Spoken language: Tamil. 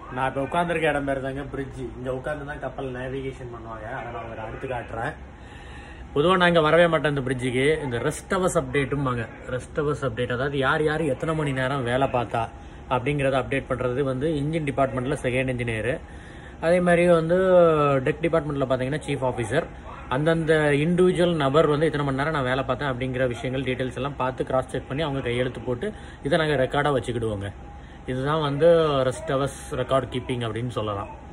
நான் இப்போ உட்காந்துருக்க இடம் பேர் தாங்க பிரிட்ஜ் இங்கே உட்காந்து தான் கப்பல் நேவிகேஷன் பண்ணுவாங்க அதை நான் ஒரு அடுத்து காட்டுறேன் பொதுவாக நான் இங்கே வரவே மாட்டேன் இந்த பிரிட்ஜுக்கு இந்த ரெஸ்ட் ஹவர்ஸ் அப்டேட்டும்பாங்க ரெஸ்ட் ஹவர்ஸ் அப்டேட் அதாவது யார் யார் எத்தனை மணி நேரம் வேலை பார்த்தா அப்படிங்கிறத அப்டேட் பண்ணுறது வந்து இன்ஜின் டிபார்ட்மெண்ட்டில் செகண்ட் இன்ஜினியர் அதே மாதிரி வந்து டெக் டிபார்ட்மெண்ட்டில் பார்த்தீங்கன்னா சீஃப் ஆஃபீஸர் அந்தந்த இண்டிவிஜுவல் நபர் வந்து இத்தனை மணி நேரம் நான் வேலை பார்த்தேன் அப்படிங்கிற விஷயங்கள் டீட்டெயில்ஸ் எல்லாம் பார்த்து கிராஸ் செக் பண்ணி அவங்க கையெழுத்து போட்டு இதை நாங்கள் ரெக்கார்டாக வச்சுக்கிடுவோங்க இதுதான் வந்து ரெஸ்ட் ஹவர்ஸ் ரெக்கார்ட் கீப்பிங் அப்படின்னு சொல்லலாம்